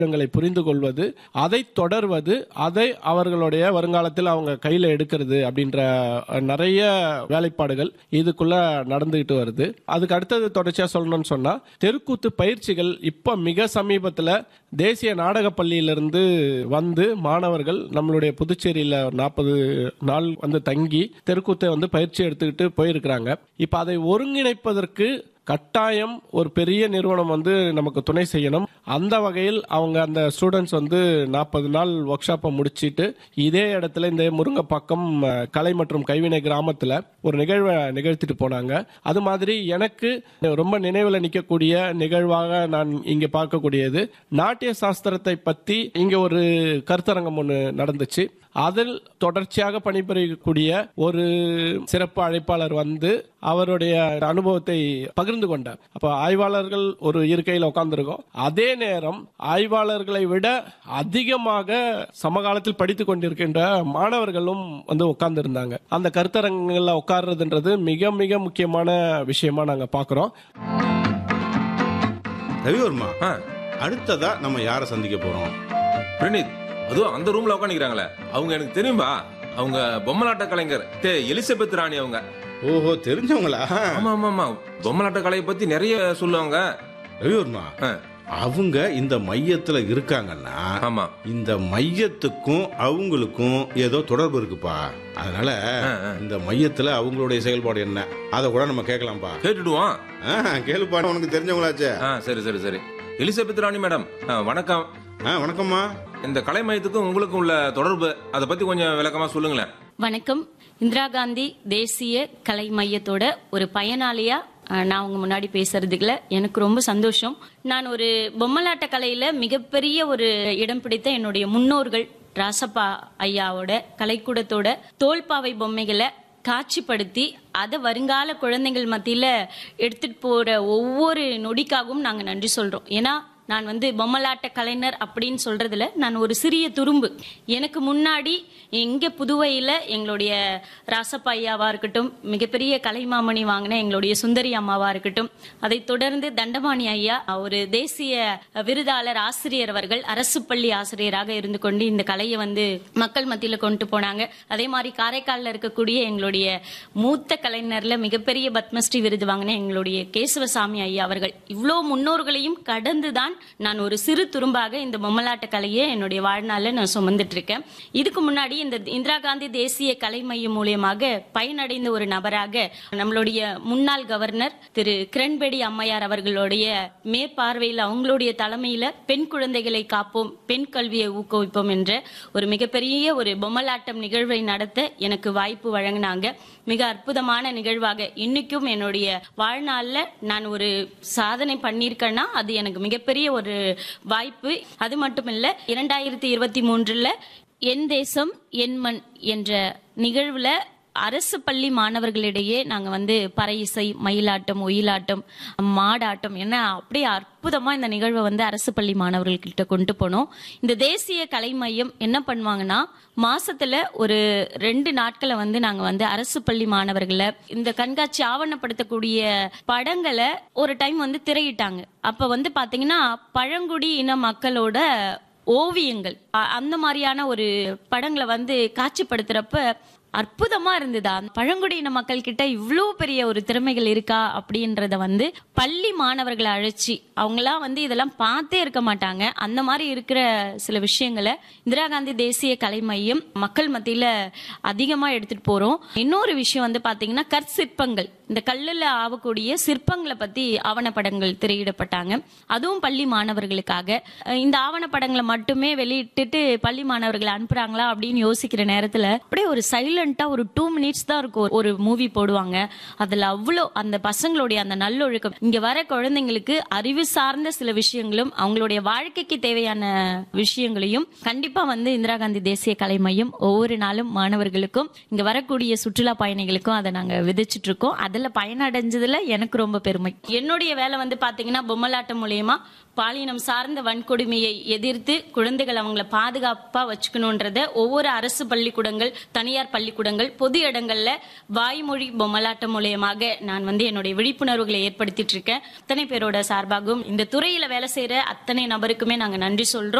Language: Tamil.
விஷயங்களை புரிந்து கொள்வது அதை தொடர்வது அதை அவர்களுடைய வருங்காலத்தில் அவங்க கையில எடுக்கிறது அப்படின்ற அஹ், நிறைய வேலைப்பாடுகள் இதுக்குள்ள நடந்துகிட்டு வருது அதுக்கு அடுத்தது தொடர்ச்சியா சொல்லணும்னு சொன்னா தெருக்கூத்து பயிற்சிகள் இப்ப மிக சமீபத்துல தேசிய நாடக பள்ளியிலிருந்து வந்து மாணவர்கள் நம்மளுடைய புதுச்சேரியில நாற்பது நாள் வந்து தங்கி தெருக்கூத்தை வந்து பயிற்சி எடுத்துக்கிட்டு போயிருக்கிறாங்க இப்ப அதை ஒருங்கிணைப்பதற்கு கட்டாயம் ஒரு பெரிய நிறுவனம் வந்து நமக்கு துணை செய்யணும் அந்த வகையில் அவங்க அந்த ஸ்டூடெண்ட்ஸ் வந்து நாற்பது நாள் ஒர்க் ஷாப்பை முடிச்சிட்டு இதே இடத்துல இந்த முருங்கப்பாக்கம் அஹ், கலை மற்றும் கைவினை கிராமத்துல ஒரு நிகழ்வை நிகழ்த்திட்டு போனாங்க அது மாதிரி எனக்கு ரொம்ப நினைவில் நிற்கக்கூடிய நிகழ்வாக நான் இங்க பார்க்கக்கூடியது நாட்டிய சாஸ்திரத்தை பத்தி இங்க ஒரு கருத்தரங்கம் ஒன்று நடந்துச்சு அதில் தொடர்ச்சியாக பணிபுரியக்கூடிய ஒரு சிறப்பு அழைப்பாளர் வந்து அவருடைய அனுபவத்தை பகிர்ந்து கொண்டார் அப்ப ஆய்வாளர்கள் ஒரு இருக்கையில் உட்கார்ந்துருக்கோம் அதே நேரம் ஆய்வாளர்களை விட அதிகமாக சமகாலத்தில் படித்துக் கொண்டிருக்கின்ற மாணவர்களும் வந்து உட்கார்ந்து இருந்தாங்க அந்த கருத்தரங்கங்கள்ல உட்கார்றதுன்றது மிக மிக முக்கியமான விஷயமா நாங்க பாக்குறோம் ரவிவர்மா ஆ, அடுத்ததா நம்ம யாரை சந்திக்க போறோம் பிரணீத் அதுவும் அந்த ரூம்ல உட்காந்துக்கிறாங்களே அவங்க எனக்கு தெரியும்பா அவங்க பொம்மலாட்ட கலைஞர் தே எலிசபெத் ராணி அவங்க ஓஹோ தெரிஞ்சவங்களா ஆமா ஆமா ஆமா பொம்மலாட்ட கலையை பத்தி நிறைய சொல்லுவாங்க ரவிவர்மா ஆ, அவங்க இந்த மையத்துல இருக்காங்கன்னா ஆமா இந்த மையத்துக்கும் அவங்களுக்கும் ஏதோ தொடர்பு இருக்குப்பா அதனால ஆ, ஆ. இந்த மையத்துல அவங்களுடைய செயல்பாடு என்ன அதை கூட நம்ம கேட்கலாம்ப்பா கேட்டுடுவோம் ஆ, கேளுப்பா உனக்கு தெரிஞ்சவங்களாச்சே ஆ சரி சரி சரி எலிசபெத் ராணி மேடம் ஆ, வணக்கம் ஆ வணக்கம்மா இந்த கலை மையத்துக்கும் உங்களுக்கும் உள்ள தொடர்பு அதை பத்தி கொஞ்சம் விளக்கமா சொல்லுங்களேன் வணக்கம் இந்திரா காந்தி தேசிய கலை மையத்தோட ஒரு பயனாளியா அஹ், நான் உங்க முன்னாடி பேசுறதுக்குல எனக்கு ரொம்ப சந்தோஷம் நான் ஒரு பொம்மலாட்ட கலையில மிகப்பெரிய ஒரு இடம் பிடித்த என்னுடைய முன்னோர்கள் ராசப்பா ஐயாவோட கலைக்கூடத்தோட தோல்பாவை பொம்மைகளை காட்சிப்படுத்தி அதை வருங்கால குழந்தைகள் மத்தியில எடுத்துட்டு போற ஒவ்வொரு நொடிக்காகவும் நாங்க நன்றி சொல்றோம் ஏன்னா நான் வந்து பொம்மலாட்ட கலைஞர் அப்படின்னு சொல்றதுல நான் ஒரு சிறிய துரும்பு எனக்கு முன்னாடி இங்க புதுவையில எங்களுடைய ராசப்பா ஐயாவா இருக்கட்டும் மிகப்பெரிய கலைமாமணி வாங்கின எங்களுடைய சுந்தரி அம்மாவா இருக்கட்டும் அதை தொடர்ந்து தண்டபாணி ஐயா ஒரு தேசிய விருதாளர் ஆசிரியர் அவர்கள் அரசு பள்ளி ஆசிரியராக இருந்து கொண்டு இந்த கலையை வந்து மக்கள் மத்தியில கொண்டு போனாங்க அதே மாதிரி காரைக்கால்ல இருக்கக்கூடிய எங்களுடைய மூத்த கலைஞர்ல மிகப்பெரிய பத்மஸ்ரீ விருது வாங்கின எங்களுடைய கேசவசாமி ஐயா அவர்கள் இவ்வளோ முன்னோர்களையும் கடந்துதான் நான் ஒரு சிறு துரும்பாக இந்த பொம்மலாட்ட கலையை என்னுடைய வாழ்நாளில் நான் சுமந்துட்டு இருக்கேன் இதுக்கு முன்னாடி இந்த இந்திரா காந்தி தேசிய கலை மையம் மூலியமாக பயனடைந்த ஒரு நபராக நம்மளுடைய முன்னாள் கவர்னர் திரு கிரண்பேடி அம்மையார் அவர்களுடைய மேற்பார்வையில் அவங்களுடைய தலைமையில பெண் குழந்தைகளை காப்போம் பெண் கல்வியை ஊக்குவிப்போம் என்ற ஒரு மிகப்பெரிய ஒரு பொம்மலாட்டம் நிகழ்வை நடத்த எனக்கு வாய்ப்பு வழங்கினாங்க மிக அற்புதமான நிகழ்வாக இன்னைக்கும் என்னுடைய வாழ்நாள்ல நான் ஒரு சாதனை பண்ணியிருக்கேன்னா அது எனக்கு மிகப்பெரிய ஒரு வாய்ப்பு அது மட்டும் இல்ல இரண்டாயிரத்தி இருபத்தி மூன்றுல என் தேசம் என் மண் என்ற நிகழ்வுல அரசு பள்ளி மாணவர்களிடையே நாங்க வந்து பறை இசை மயிலாட்டம் ஒயிலாட்டம் மாடாட்டம் என்ன அப்படியே அற்புதமா இந்த நிகழ்வை வந்து அரசு பள்ளி மாணவர்கள்கிட்ட கொண்டு போனோம் இந்த தேசிய கலை மையம் என்ன பண்ணுவாங்கன்னா மாசத்துல ஒரு ரெண்டு நாட்களை வந்து நாங்க வந்து அரசு பள்ளி மாணவர்களை இந்த கண்காட்சி ஆவணப்படுத்தக்கூடிய படங்களை ஒரு டைம் வந்து திரையிட்டாங்க அப்ப வந்து பாத்தீங்கன்னா பழங்குடி இன மக்களோட ஓவியங்கள் அ- அந்த மாதிரியான ஒரு படங்களை வந்து காட்சிப்படுத்துறப்ப அற்புதமா இருந்ததா பழங்குடியின மக்கள் கிட்ட இவ்வளோ பெரிய ஒரு திறமைகள் இருக்கா அப்படின்றத வந்து பள்ளி மாணவர்களை அழைச்சி அவங்களாம் வந்து இதெல்லாம் பார்த்தே இருக்க மாட்டாங்க அந்த மாதிரி இருக்கிற சில விஷயங்களை இந்திரா காந்தி தேசிய கலை மையம் மக்கள் மத்தியில அதிகமா எடுத்துட்டு போறோம் இன்னொரு விஷயம் வந்து பாத்தீங்கன்னா கற்சிற்பங்கள் இந்த கல்லுல ஆவக்கூடிய சிற்பங்களை பத்தி ஆவணப்படங்கள் திரையிடப்பட்டாங்க அதுவும் பள்ளி மாணவர்களுக்காக அஹ் இந்த ஆவணப்படங்களை மட்டுமே வெளியிட்டுட்டு பள்ளி மாணவர்களை அனுப்புறாங்களா அப்படின்னு யோசிக்கிற நேரத்துல அப்படியே ஒரு சைலண்டா ஒரு டூ மினிட்ஸ் தான் இருக்கும் ஒரு மூவி போடுவாங்க அதுல அவ்வளோ அந்த பசங்களுடைய அந்த நல்லொழுக்கம் இங்க வர குழந்தைங்களுக்கு அறிவு சார்ந்த சில விஷயங்களும் அவங்களுடைய வாழ்க்கைக்கு தேவையான விஷயங்களையும் கண்டிப்பா வந்து இந்திரா காந்தி தேசிய கலை மையம் ஒவ்வொரு நாளும் மாணவர்களுக்கும் இங்க வரக்கூடிய சுற்றுலா பயணிகளுக்கும் அதை நாங்க விதைச்சிட்டு இருக்கோம் அதுல அதுல பயனடைஞ்சதுல எனக்கு ரொம்ப பெருமை என்னுடைய வேலை வந்து பாத்தீங்கன்னா பொம்மலாட்டம் மூலியமா பாலினம் சார்ந்த வன்கொடுமையை எதிர்த்து குழந்தைகள் அவங்கள பாதுகாப்பா வச்சுக்கணுன்றத ஒவ்வொரு அரசு பள்ளிக்கூடங்கள் தனியார் பள்ளிக்கூடங்கள் பொது இடங்கள்ல வாய்மொழி பொம்மலாட்டம் மூலியமாக நான் வந்து என்னுடைய விழிப்புணர்வுகளை ஏற்படுத்திட்டு இருக்கேன் அத்தனை பேரோட சார்பாகவும் இந்த துறையில வேலை செய்யற அத்தனை நபருக்குமே நாங்க நன்றி சொல்றோம்